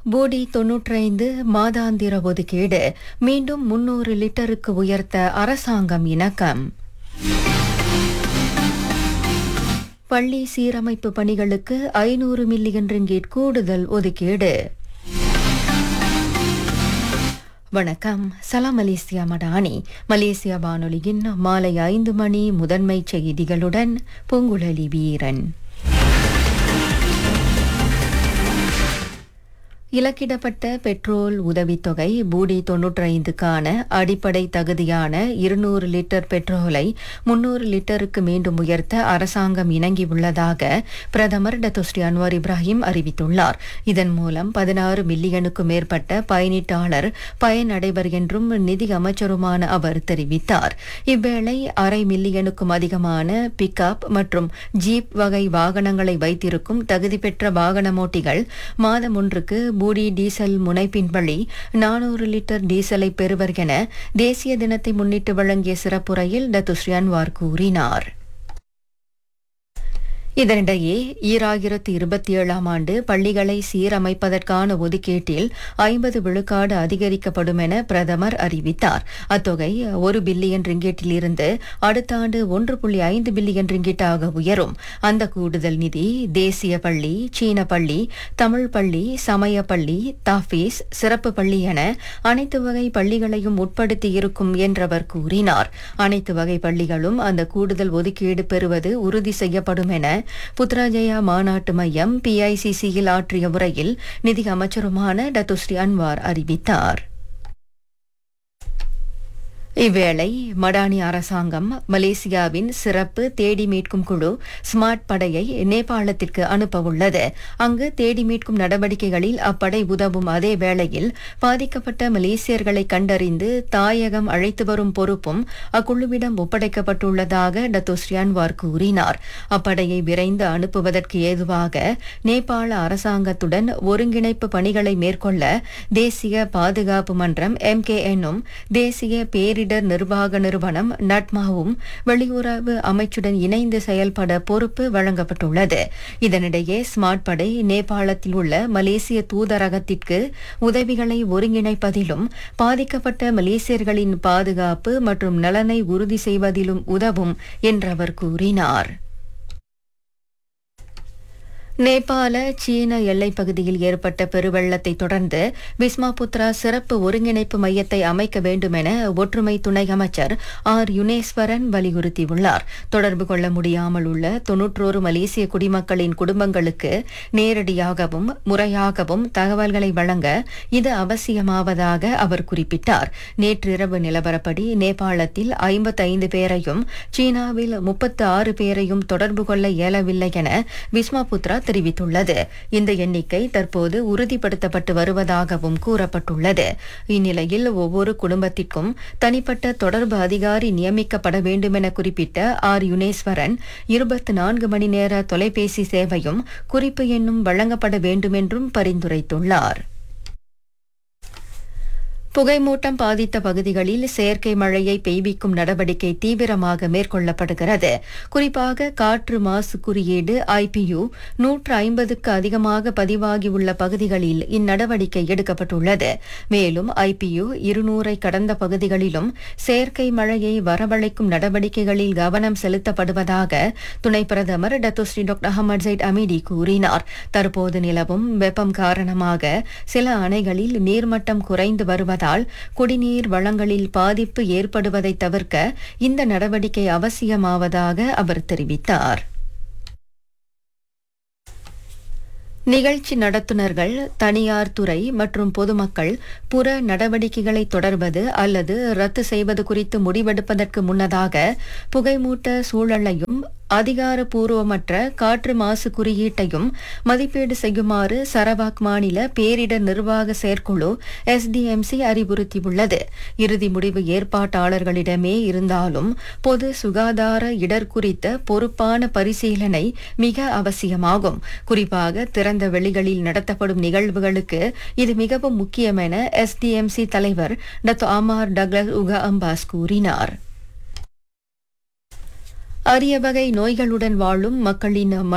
போடி தொன்னூற்றைந்து மாதாந்திர ஒதுக்கீடு மீண்டும் முன்னூறு லிட்டருக்கு உயர்த்த அரசாங்கம் இணக்கம் பள்ளி சீரமைப்பு பணிகளுக்கு ஐநூறு மில்லியன் ரிங்கேட் கூடுதல் ஒதுக்கீடு வணக்கம் சலாம் மலேசியா மடானி மலேசியா வானொலியின் மாலை ஐந்து மணி முதன்மை செய்திகளுடன் பூங்குழலி வீரன் இலக்கிடப்பட்ட பெட்ரோல் உதவித்தொகை பூடி தொன்னூற்றைந்துக்கான அடிப்படை தகுதியான இருநூறு லிட்டர் பெட்ரோலை முன்னூறு லிட்டருக்கு மீண்டும் உயர்த்த அரசாங்கம் இணங்கியுள்ளதாக பிரதமர் டத்தோஸ்ரீ அன்வார் இப்ராஹிம் அறிவித்துள்ளார் இதன் மூலம் பதினாறு மில்லியனுக்கும் மேற்பட்ட பயனீட்டாளர் பயனடைவர் என்றும் நிதி அமைச்சருமான அவர் தெரிவித்தார் இவ்வேளை அரை மில்லியனுக்கும் அதிகமான பிக்அப் மற்றும் ஜீப் வகை வாகனங்களை வைத்திருக்கும் தகுதி பெற்ற வாகனமோட்டிகள் மாதம் ஒன்றுக்கு பூடி டீசல் முனைப்பின் வழி நானூறு லிட்டர் டீசலை பெறுவர் என தேசிய தினத்தை முன்னிட்டு வழங்கிய சிறப்புரையில் டத்துஸ்ரீ அன்வார் கூறினார் இதனிடையே ஈராயிரத்து இருபத்தி ஏழாம் ஆண்டு பள்ளிகளை சீரமைப்பதற்கான ஒதுக்கீட்டில் ஐம்பது விழுக்காடு அதிகரிக்கப்படும் என பிரதமர் அறிவித்தார் அத்தொகை ஒரு பில்லியன் ரிங்கெட்டில் இருந்து அடுத்த ஆண்டு ஒன்று புள்ளி ஐந்து பில்லியன் ரிங்கிட்டாக உயரும் அந்த கூடுதல் நிதி தேசிய பள்ளி சீன பள்ளி தமிழ் பள்ளி சமய பள்ளி தாஃபீஸ் சிறப்பு பள்ளி என அனைத்து வகை பள்ளிகளையும் உட்படுத்தி இருக்கும் என்றவர் கூறினார் அனைத்து வகை பள்ளிகளும் அந்த கூடுதல் ஒதுக்கீடு பெறுவது உறுதி செய்யப்படும் என புத்ராஜயா மாநாட்டு மையம் பிஐசிசியில் ஆற்றிய உரையில் நிதி அமைச்சருமான டத்துஸ்ரீ அன்வார் அறிவித்தார் இவ்வேளை மடானி அரசாங்கம் மலேசியாவின் சிறப்பு தேடி மீட்கும் குழு ஸ்மார்ட் படையை நேபாளத்திற்கு அனுப்ப உள்ளது அங்கு தேடி மீட்கும் நடவடிக்கைகளில் அப்படை உதவும் அதே வேளையில் பாதிக்கப்பட்ட மலேசியர்களை கண்டறிந்து தாயகம் அழைத்து வரும் பொறுப்பும் அக்குழுவிடம் ஒப்படைக்கப்பட்டுள்ளதாக டத்தோஸ்ரீ அன்வார் கூறினார் அப்படையை விரைந்து அனுப்புவதற்கு ஏதுவாக நேபாள அரசாங்கத்துடன் ஒருங்கிணைப்பு பணிகளை மேற்கொள்ள தேசிய பாதுகாப்பு மன்றம் எம்கேஎன்னும் தேசிய பேரிடர் பேரிடர் நிர்வாக நிறுவனம் நட்மாவும் வெளியுறவு அமைச்சுடன் இணைந்து செயல்பட பொறுப்பு வழங்கப்பட்டுள்ளது இதனிடையே ஸ்மார்ட் படை நேபாளத்தில் உள்ள மலேசிய தூதரகத்திற்கு உதவிகளை ஒருங்கிணைப்பதிலும் பாதிக்கப்பட்ட மலேசியர்களின் பாதுகாப்பு மற்றும் நலனை உறுதி செய்வதிலும் உதவும் என்றவர் கூறினார் நேபாள சீன எல்லைப் பகுதியில் ஏற்பட்ட பெருவெள்ளத்தை தொடர்ந்து பிஸ்மாபுத்ரா சிறப்பு ஒருங்கிணைப்பு மையத்தை அமைக்க வேண்டும் என ஒற்றுமை துணை அமைச்சர் ஆர் யுனேஸ்வரன் வலியுறுத்தியுள்ளார் தொடர்பு கொள்ள முடியாமல் உள்ள தொன்னூற்றோரு மலேசிய குடிமக்களின் குடும்பங்களுக்கு நேரடியாகவும் முறையாகவும் தகவல்களை வழங்க இது அவசியமாவதாக அவர் குறிப்பிட்டார் நேற்றிரவு நிலவரப்படி நேபாளத்தில் ஐம்பத்தைந்து பேரையும் சீனாவில் முப்பத்து ஆறு பேரையும் தொடர்பு கொள்ள இயலவில்லை என பிஸ்மாபுத்ரா தெரிவித்துள்ளது இந்த எண்ணிக்கை தற்போது உறுதிப்படுத்தப்பட்டு வருவதாகவும் கூறப்பட்டுள்ளது இந்நிலையில் ஒவ்வொரு குடும்பத்திற்கும் தனிப்பட்ட தொடர்பு அதிகாரி நியமிக்கப்பட வேண்டுமென குறிப்பிட்ட ஆர் யுனேஸ்வரன் இருபத்தி நான்கு மணி நேர தொலைபேசி சேவையும் குறிப்பு எண்ணும் வழங்கப்பட வேண்டுமென்றும் பரிந்துரைத்துள்ளார் புகைமூட்டம் பாதித்த பகுதிகளில் செயற்கை மழையை பெய்விக்கும் நடவடிக்கை தீவிரமாக மேற்கொள்ளப்படுகிறது குறிப்பாக காற்று மாசு குறியீடு ஐபியு நூற்று ஐம்பதுக்கு அதிகமாக பதிவாகியுள்ள பகுதிகளில் இந்நடவடிக்கை எடுக்கப்பட்டுள்ளது மேலும் ஐபியு இருநூறை கடந்த பகுதிகளிலும் செயற்கை மழையை வரவழைக்கும் நடவடிக்கைகளில் கவனம் செலுத்தப்படுவதாக துணை பிரதமர் Dato Sri doctor Ahmad Zahid Hamidi கூறினார் தற்போது நிலவும் வெப்பம் காரணமாக சில அணைகளில் நீர்மட்டம் குறைந்து வருவதால் வருவதால் குடிநீர் வளங்களில் பாதிப்பு ஏற்படுவதை தவிர்க்க இந்த நடவடிக்கை அவசியமாவதாக அவர் தெரிவித்தார் நிகழ்ச்சி நடத்துனர்கள் தனியார் துறை மற்றும் பொதுமக்கள் புற நடவடிக்கைகளை தொடர்வது அல்லது ரத்து செய்வது குறித்து முடிவெடுப்பதற்கு முன்னதாக புகைமூட்ட சூழலையும் அதிகாரப்பூர்வமற்ற காற்று மாசு குறியீட்டையும் மதிப்பீடு செய்யுமாறு சரவாக் மாநில பேரிடர் நிர்வாக செயற்குழு எஸ்டிஎம்சி அறிவுறுத்தியுள்ளது இறுதி முடிவு ஏற்பாட்டாளர்களிடமே இருந்தாலும் பொது சுகாதார இடர் குறித்த பொறுப்பான பரிசீலனை மிக அவசியமாகும் குறிப்பாக திறந்த வெளிகளில் நடத்தப்படும் நிகழ்வுகளுக்கு இது மிகவும் முக்கியம் என எஸ்டிஎம்சி தலைவர் Datu Amar Douglas Uggah Embas கூறினார் அரிய வகை நோய்களுடன் வாழும் மக்களின்